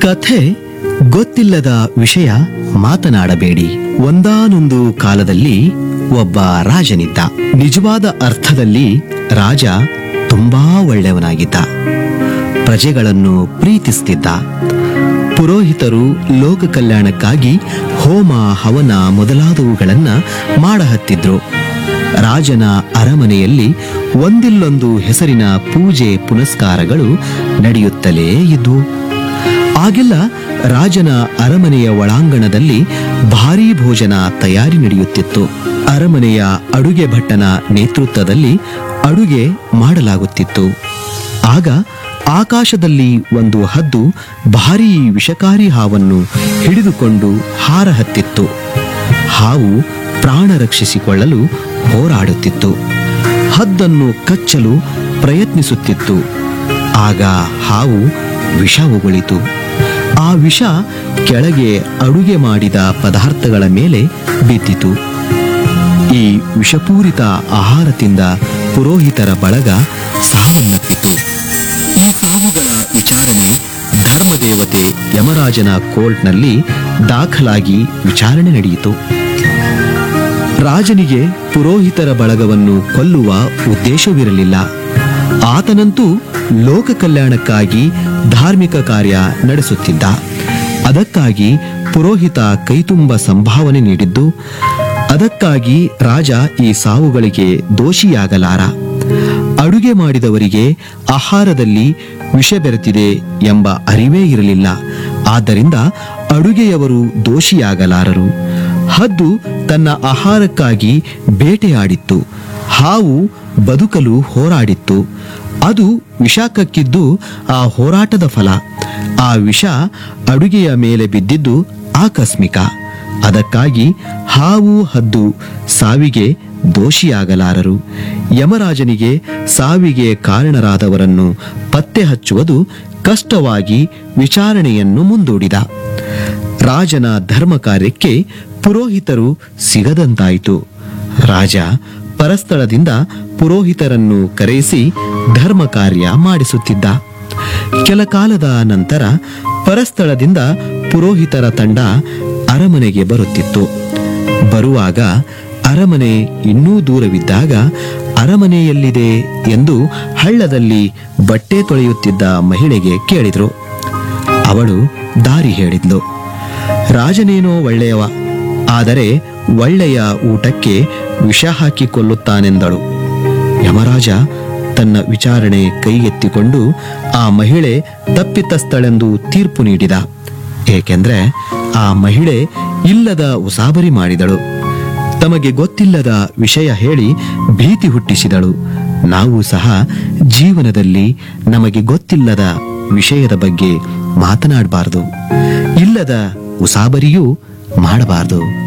ಕಥೆ ಗೊತ್ತಿಲ್ಲದ ವಿಷಯ ಮಾತನಾಡಬೇಡಿ ಒಂದಾನೊಂದು ಕಾಲದಲ್ಲಿ ಒಬ್ಬ ರಾಜನಿದ್ದ ನಿಜವಾದ ಅರ್ಥದಲ್ಲಿ ರಾಜ ತುಂಬಾ ಒಳ್ಳೆಯವನಾಗಿದ್ದ ಪ್ರಜೆಗಳನ್ನು ಪ್ರೀತಿಸ್ತಿದ್ದ ಪುರೋಹಿತರು ಲೋಕ ಕಲ್ಯಾಣಕ್ಕಾಗಿ ಹೋಮ ಹವನ ಮೊದಲಾದವುಗಳನ್ನ ಮಾಡಹತ್ತಿದ್ರು ರಾಜನ ಅರಮನೆಯಲ್ಲಿ ಒಂದಿಲ್ಲೊಂದು ಹೆಸರಿನ ಪೂಜೆ ಪುನಸ್ಕಾರಗಳು ನಡೆಯುತ್ತಲೇ ಇದ್ವು ಆಗೆಲ್ಲ ರಾಜನ ಅರಮನೆಯ ಒಳಾಂಗಣದಲ್ಲಿ ಭಾರೀ ಭೋಜನ ತಯಾರಿ ನಡೆಯುತ್ತಿತ್ತು ಅರಮನೆಯ ಅಡುಗೆ ಭಟ್ಟನ ನೇತೃತ್ವದಲ್ಲಿ ಅಡುಗೆ ಮಾಡಲಾಗುತ್ತಿತ್ತು ಆಗ ಆಕಾಶದಲ್ಲಿ ಒಂದು ಹದ್ದು ಭಾರೀ ವಿಷಕಾರಿ ಹಾವನ್ನು ಹಿಡಿದುಕೊಂಡು ಹಾರಹತ್ತಿತ್ತು ಹಾವು ಪ್ರಾಣ ರಕ್ಷಿಸಿಕೊಳ್ಳಲು ಹೋರಾಡುತ್ತಿತ್ತು ಹದ್ದನ್ನು ಕಚ್ಚಲು ಪ್ರಯತ್ನಿಸುತ್ತಿತ್ತು ಆಗ ಹಾವು ವಿಷ ಉಗುಳಿತು ಆ ವಿಷ ಕೆಳಗೆ ಅಡುಗೆ ಮಾಡಿದ ಪದಾರ್ಥಗಳ ಮೇಲೆ ಬಿದ್ದಿತು ಈ ವಿಷಪೂರಿತ ಆಹಾರ ತಿಂದ ಪುರೋಹಿತರ ಬಳಗ ಸಾವನ್ನಪ್ಪಿತು ಈ ಸಾವುಗಳ ವಿಚಾರಣೆ ಧರ್ಮದೇವತೆ ಯಮರಾಜನ ಕೋರ್ಟ್ನಲ್ಲಿ ದಾಖಲಾಗಿ ವಿಚಾರಣೆ ನಡೆಯಿತು ರಾಜನಿಗೆ ಪುರೋಹಿತರ ಬಳಗವನ್ನು ಕೊಲ್ಲುವ ಉದ್ದೇಶವಿರಲಿಲ್ಲ ಆತನಂತೂ ಲೋಕ ಕಲ್ಯಾಣಕ್ಕಾಗಿ ಧಾರ್ಮಿಕ ಕಾರ್ಯ ನಡೆಸುತ್ತಿದ್ದ ಅದಕ್ಕಾಗಿ ಪುರೋಹಿತ ಕೈತುಂಬ ಸಂಭಾವನೆ ನೀಡಿದ್ದು ಅದಕ್ಕಾಗಿ ರಾಜ ಈ ಸಾವುಗಳಿಗೆ ದೋಷಿಯಾಗಲಾರ ಅಡುಗೆ ಮಾಡಿದವರಿಗೆ ಆಹಾರದಲ್ಲಿ ವಿಷ ಬೆರೆತಿದೆ ಎಂಬ ಅರಿವೇ ಇರಲಿಲ್ಲ ಆದ್ದರಿಂದ ಅಡುಗೆಯವರು ದೋಷಿಯಾಗಲಾರರು ಹದ್ದು ತನ್ನ ಆಹಾರಕ್ಕಾಗಿ ಬೇಟೆಯಾಡಿತ್ತು ಹಾವು ಬದುಕಲು ಹೋರಾಡಿತ್ತು ಅದು ವಿಷ ಕಕ್ಕಿದ್ದು ಆ ಹೋರಾಟದ ಫಲ ಆ ವಿಷ ಅಡುಗೆಯ ಮೇಲೆ ಬಿದ್ದಿದ್ದು ಆಕಸ್ಮಿಕ ಅದಕ್ಕಾಗಿ ಹಾವು ಹದ್ದು ಸಾವಿಗೆ ದೋಷಿಯಾಗಲಾರರು ಯಮರಾಜನಿಗೆ ಸಾವಿಗೆ ಕಾರಣರಾದವರನ್ನು ಪತ್ತೆ ಹಚ್ಚುವುದು ಕಷ್ಟವಾಗಿ ವಿಚಾರಣೆಯನ್ನು ಮುಂದೂಡಿದ ರಾಜನ ಧರ್ಮ ಕಾರ್ಯಕ್ಕೆ ಪುರೋಹಿತರು ಸಿಗದಂತಾಯಿತು ರಾಜ ಪರಸ್ಥಳದಿಂದ ಪುರೋಹಿತರನ್ನು ಕರೆಯಿಸಿ ಧರ್ಮ ಕಾರ್ಯ ಮಾಡಿಸುತ್ತಿದ್ದ ಕೆಲ ಕಾಲದ ನಂತರ ಪರಸ್ಥಳದಿಂದ ಪುರೋಹಿತರ ತಂಡ ಅರಮನೆಗೆ ಬರುತ್ತಿತ್ತು ಬರುವಾಗ ಅರಮನೆ ಇನ್ನೂ ದೂರವಿದ್ದಾಗ ಅರಮನೆಯಲ್ಲಿದೆ ಎಂದು ಹಳ್ಳದಲ್ಲಿ ಬಟ್ಟೆ ತೊಳೆಯುತ್ತಿದ್ದ ಮಹಿಳೆಗೆ ಕೇಳಿದ್ರು ಅವಳು ದಾರಿ ಹೇಳಿದ್ಲು ರಾಜನೇನೋ ಒಳ್ಳೆಯವ ಆದರೆ ಒಳ್ಳೆಯ ಊಟಕ್ಕೆ ವಿಷ ಹಾಕಿ ಕೊಲ್ಲುತ್ತಾನೆಂದಳು ಯಮರಾಜ ತನ್ನ ವಿಚಾರಣೆ ಕೈಗೆತ್ತಿಕೊಂಡು ಆ ಮಹಿಳೆ ತಪ್ಪಿತಸ್ಥಳೆಂದು ತೀರ್ಪು ನೀಡಿದ ಏಕೆಂದ್ರೆ ಆ ಮಹಿಳೆ ಇಲ್ಲದ ಉಸಾಬರಿ ಮಾಡಿದಳು ತಮಗೆ ಗೊತ್ತಿಲ್ಲದ ವಿಷಯ ಹೇಳಿ ಭೀತಿ ಹುಟ್ಟಿಸಿದಳು ನಾವು ಸಹ ಜೀವನದಲ್ಲಿ ನಮಗೆ ಗೊತ್ತಿಲ್ಲದ ವಿಷಯದ ಬಗ್ಗೆ ಮಾತನಾಡಬಾರದು ಇಲ್ಲದ ಉಸಾಬರಿಯೂ ಮಾಡಬಾರದು